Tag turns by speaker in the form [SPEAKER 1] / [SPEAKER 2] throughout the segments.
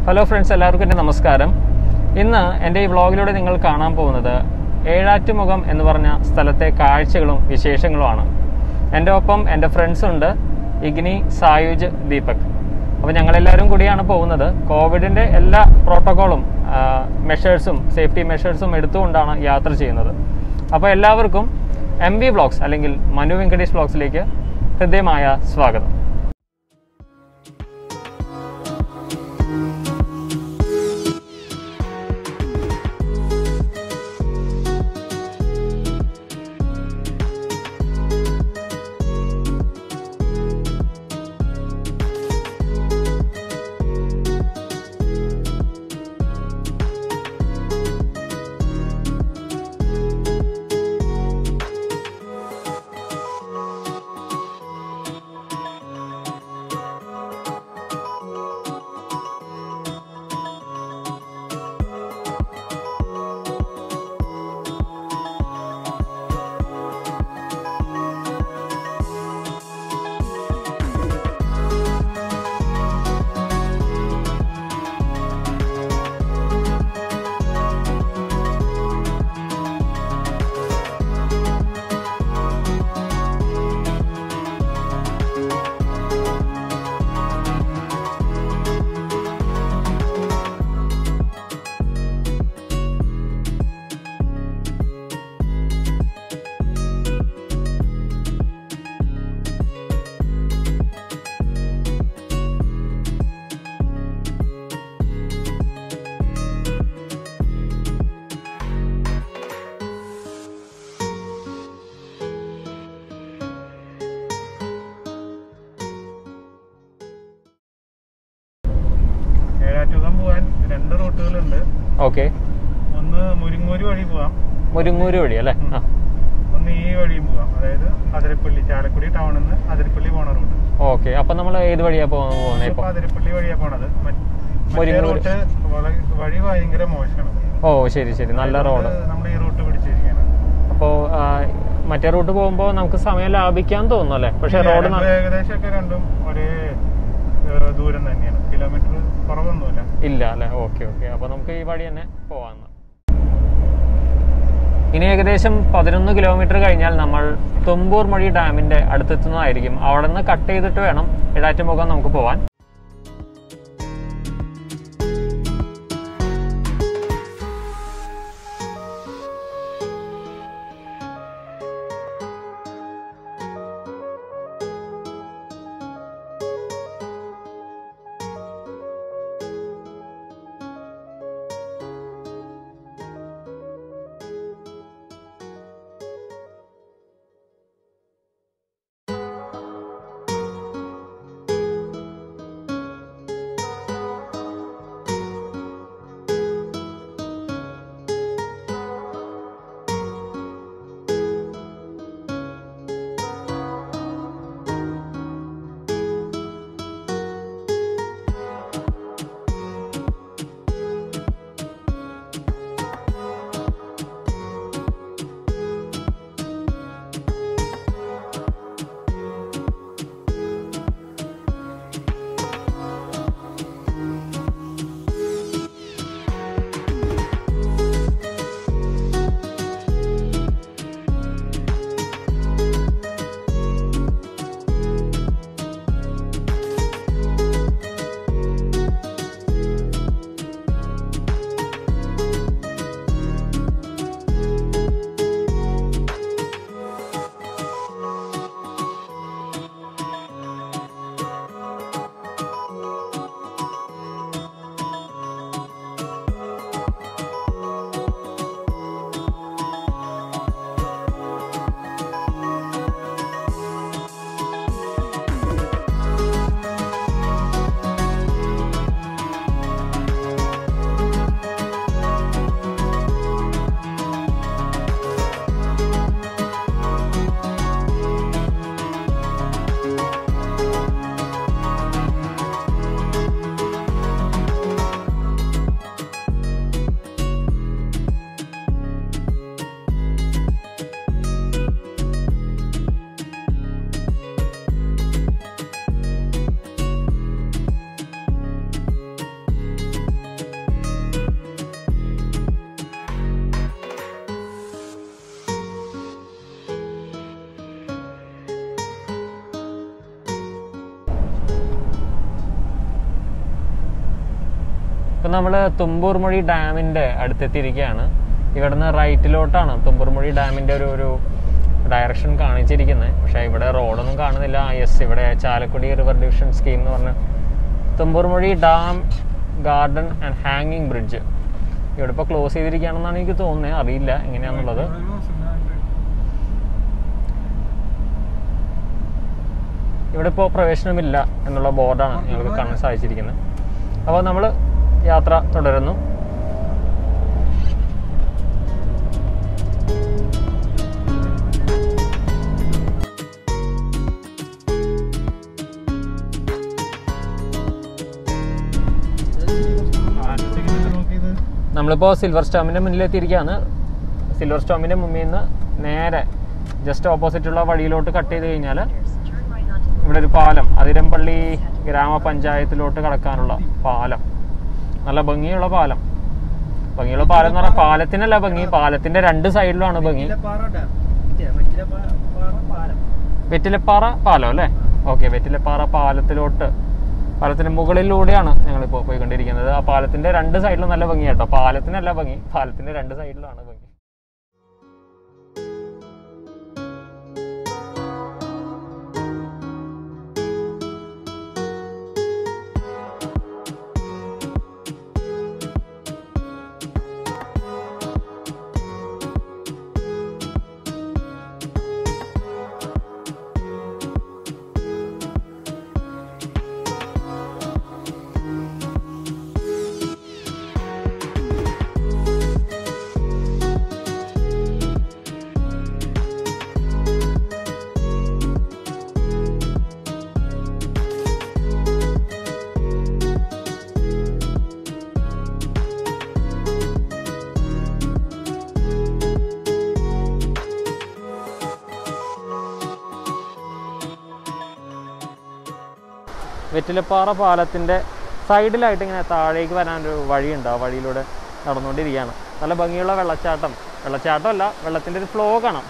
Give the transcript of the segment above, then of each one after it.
[SPEAKER 1] Hello friends എല്ലാവർക്കും എൻ്റെ നമസ്കാരം ഇന്ന് എൻ്റെ ഈ വ്ളോഗിലൂടെ നിങ്ങൾ കാണാൻ പോകുന്നത് ഏഴാറ്റുമുഖം എന്ന് പറഞ്ഞ സ്ഥലത്തെ കാഴ്ചകളും വിശേഷങ്ങളുമാണ് എൻ്റെ ഒപ്പം എൻ്റെ ഫ്രണ്ട്സ് ഉണ്ട് ഇഗ്നി സായുജ് ദീപക് അപ്പോൾ ഞങ്ങളെല്ലാവരും കൂടിയാണ് പോകുന്നത് കോവിഡിൻ്റെ എല്ലാ പ്രോട്ടോക്കോളും മെഷേഴ്സും സേഫ്റ്റി മെഷേഴ്സും എടുത്തുകൊണ്ടാണ് യാത്ര ചെയ്യുന്നത് അപ്പോൾ എല്ലാവർക്കും എം വി വ്ളോഗ്സ് അല്ലെങ്കിൽ മനു വെങ്കടേഷ് വ്ളോഗ്സിലേക്ക് ഹൃദ്യമായ സ്വാഗതം
[SPEAKER 2] ഏഴാറ്റുകം പോകാൻ രണ്ട് റൂട്ടുകളുണ്ട്
[SPEAKER 1] ഓക്കെ
[SPEAKER 2] ഒന്ന് മുരിങ്ങൂര് വഴി പോവാം
[SPEAKER 1] മുരിങ്ങൂര് വഴി അല്ലേ ആ
[SPEAKER 2] ഒന്ന് ഈ വഴിയും പോവാം അതായത് അതിരപ്പള്ളി ചാലക്കുടി ടൗണിൽ നിന്ന് അതിരപ്പള്ളി പോണ റൂട്ട്
[SPEAKER 1] ഓക്കെ അപ്പൊ നമ്മൾ ഏത് വഴിയാ പോകുന്നത്
[SPEAKER 2] ഇപ്പൊ
[SPEAKER 1] ഇപ്പൊ
[SPEAKER 2] അതിരപ്പള്ളി വഴിയാ പോണത് മറ്റ് മറ്റേ
[SPEAKER 1] മുരിങ്ങൂര്.
[SPEAKER 2] റൂട്ട് വള- വഴി ഭയങ്കര മോശമാണ്
[SPEAKER 1] ഓ ശരി ശരി നല്ല റോഡ്
[SPEAKER 2] നമ്മൾ ഈ റൂട്ട് പിടിച്ചിരിക്കുകയാണ്
[SPEAKER 1] അപ്പോ ആ, മറ്റേ റൂട്ട് പോകുമ്പോൾ നമുക്ക് സമയം ലാഭിക്കാൻ തോന്നുന്നു അല്ലേ പക്ഷെ റോഡ്
[SPEAKER 2] രണ്ടും ഏകദേശം ഒക്കെ രണ്ടും ഒരേ ഏഹ്, ദൂരം തന്നെയാണ് കിലോമീറ്റർ കുറവൊന്നുമില്ല
[SPEAKER 1] ഇല്ല അല്ലേ ഓക്കെ ഓക്കെ അപ്പൊ നമുക്ക് ഈ വഴി തന്നെ പോവാന്ന് ഇനി ഏകദേശം പതിനൊന്ന് കിലോമീറ്റർ കഴിഞ്ഞാൽ നമ്മൾ തുമ്പൂർ മൊഴി ഡാമിന്റെ അടുത്തെത്തുന്നതായിരിക്കും അവിടെ നിന്ന് കട്ട് ചെയ്തിട്ട് വേണം ഇടാറ്റുമുഖം നമുക്ക് പോവാൻ ഇപ്പം നമ്മൾ തുമ്പൂർമൊഴി ഡാമിൻ്റെ അടുത്തെത്തിയിരിക്കുകയാണ് ഇവിടുന്ന് റൈറ്റിലോട്ടാണ് തുമ്പൂർമൊഴി ഡാമിൻ്റെ ഒരു ഒരു ഡയറക്ഷൻ കാണിച്ചിരിക്കുന്നത് പക്ഷേ ഇവിടെ റോഡൊന്നും കാണുന്നില്ല യെസ് ഇവിടെ ചാലക്കുടി റിവർ ഡിവിഷൻ സ്കീം എന്ന് പറഞ്ഞ തുമ്പൂർമൊഴി ഡാം ഗാർഡൻ ആൻഡ് ഹാങ്ങിങ് ബ്രിഡ്ജ് ഇവിടെ ഇപ്പോൾ ക്ലോസ് ചെയ്തിരിക്കുകയാണെന്നാണ് എനിക്ക് തോന്നുന്നത് അറിയില്ല എങ്ങനെയാണെന്നുള്ളത് ഇവിടെ ഇപ്പോൾ പ്രവേശനമില്ല എന്നുള്ള ബോർഡാണ് ഞങ്ങൾക്ക് കാണാൻ സാധിച്ചിരിക്കുന്നത് അപ്പോൾ നമ്മൾ യാത്ര തുടരുന്നു
[SPEAKER 2] നോക്കിയത്
[SPEAKER 1] നമ്മളിപ്പോൾ സിൽവർ സ്റ്റോമിൻ്റെ മുന്നിലെത്തിയിരിക്കുകയാണ് സിൽവർ സ്റ്റോമിൻ്റെ മുമ്പിൽ നിന്ന് നേരെ ജസ്റ്റ് ഓപ്പോസിറ്റുള്ള വഴിയിലോട്ട് കട്ട് ചെയ്ത് കഴിഞ്ഞാൽ ഇവിടെ ഒരു പാലം അതിരമ്പള്ളി ഗ്രാമപഞ്ചായത്തിലോട്ട് കടക്കാനുള്ള പാലം നല്ല ഭംഗിയുള്ള പാലം ഭംഗിയുള്ള പാലം എന്ന് പറഞ്ഞാൽ പാലത്തിനല്ല ഭംഗി പാലത്തിന്റെ രണ്ട് സൈഡിലുമാണ് ഭംഗി വെറ്റിലപ്പാറ പാലം അല്ലേ ഓക്കെ വെറ്റിലപ്പാറ പാലത്തിലോട്ട് പാലത്തിന് മുകളിലൂടെയാണ് ഞങ്ങളിപ്പോൾ പോയിക്കൊണ്ടിരിക്കുന്നത് ആ പാലത്തിന്റെ രണ്ട് സൈഡിലും നല്ല ഭംഗി കേട്ടോ പാലത്തിനല്ല ഭംഗി പാലത്തിന്റെ രണ്ട് സൈഡിലാണ് ഭംഗി വെറ്റിലപ്പാറ പാലത്തിന്റെ സൈഡിലായിട്ട് ഇങ്ങനെ താഴേക്ക് വരാനൊരു വഴിയുണ്ട് ആ വഴിയിലൂടെ നടന്നുകൊണ്ടിരിക്കുകയാണ് നല്ല ഭംഗിയുള്ള വെള്ളച്ചാട്ടം വെള്ളച്ചാട്ടമല്ല വെള്ളത്തിന്റെ ഒരു ഫ്ലോ കാണാം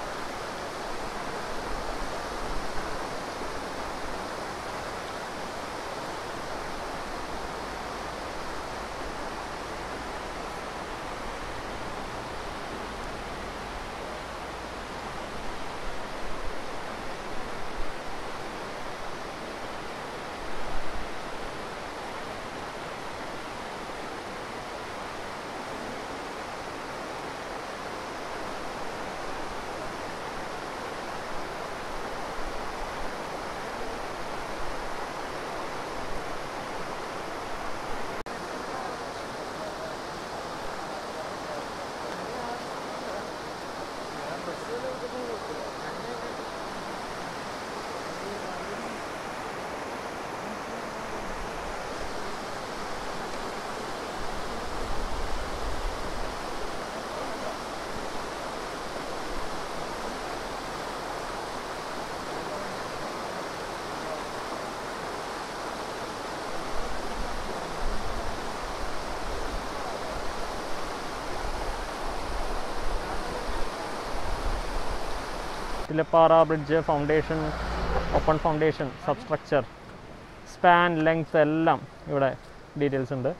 [SPEAKER 1] Thilappara bridge foundation open foundation substructure span length എല്ലാം ഇവിടെ ഡീറ്റെയിൽസ് ഉണ്ട്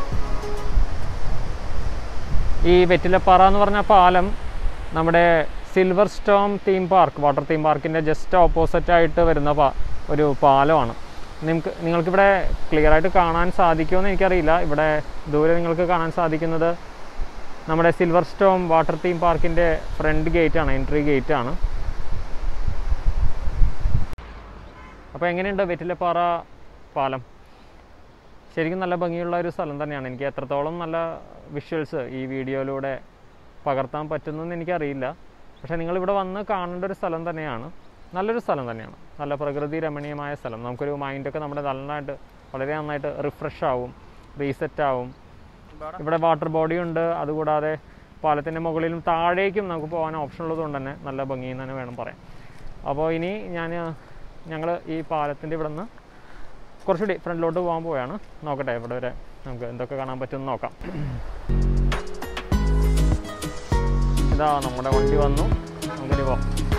[SPEAKER 1] ഈ വെറ്റിലപ്പാറ എന്ന് പറഞ്ഞ പാലം നമ്മുടെ Silver Storm theme park water theme പാർക്കിൻ്റെ ജസ്റ്റ് ഓപ്പോസിറ്റ് ആയിട്ട് വരുന്ന പാ- ഒരു പാലമാണ് നിങ്ങൾക്ക് നിങ്ങൾക്കിവിടെ ക്ലിയർ ആയിട്ട് കാണാൻ സാധിക്കുമെന്ന് എനിക്കറിയില്ല ഇവിടെ ദൂരെ നിങ്ങൾക്ക് കാണാൻ സാധിക്കുന്നത് നമ്മുടെ സിൽവർ സ്റ്റോം വാട്ടർ തീം പാർക്കിൻ്റെ ഫ്രണ്ട് ഗേറ്റ് ആണ് എൻട്രി ഗേറ്റ് ആണ് അപ്പോൾ എങ്ങനെയുണ്ട് വെറ്റിലപ്പാറ പാലം ശരിക്കും നല്ല ഭംഗിയുള്ള ഒരു സ്ഥലം തന്നെയാണ് എനിക്ക് എത്രത്തോളം നല്ല വിഷ്വൽസ് ഈ വീഡിയോയിലൂടെ പകർത്താൻ പറ്റുന്നെന്ന് എനിക്കറിയില്ല പക്ഷേ നിങ്ങളിവിടെ വന്ന് കാണേണ്ട ഒരു സ്ഥലം തന്നെയാണ് നല്ലൊരു സ്ഥലം തന്നെയാണ് നല്ല പ്രകൃതി രമണീയമായ സ്ഥലം നമുക്കൊരു മൈൻഡൊക്കെ നമ്മുടെ നന്നായിട്ട് വളരെ നന്നായിട്ട് റിഫ്രഷ് ആവും റീസെറ്റ് ആവും ഇവിടെ വാട്ടർ ബോഡി ഉണ്ട് അതുകൂടാതെ പാലത്തിൻ്റെ മുകളിലും താഴേക്കും നമുക്ക് പോകാൻ ഓപ്ഷൻ ഉള്ളതുകൊണ്ട് തന്നെ നല്ല ഭംഗിയെന്ന് തന്നെ വേണം പറയാം അപ്പോൾ ഇനി ഞാൻ ഞങ്ങൾ ഈ പാലത്തിൻ്റെ ഇവിടെ നിന്ന് കുറച്ചുകൂടി ഫ്രണ്ടിലോട്ട് പോകാൻ പോവുകയാണ് നോക്കട്ടെ ഇവിടെ വരെ നമുക്ക് എന്തൊക്കെ കാണാൻ പറ്റുമെന്ന് നോക്കാം ഇതാ നമ്മുടെ വണ്ടി വന്നു നമുക്കിനി പോവാം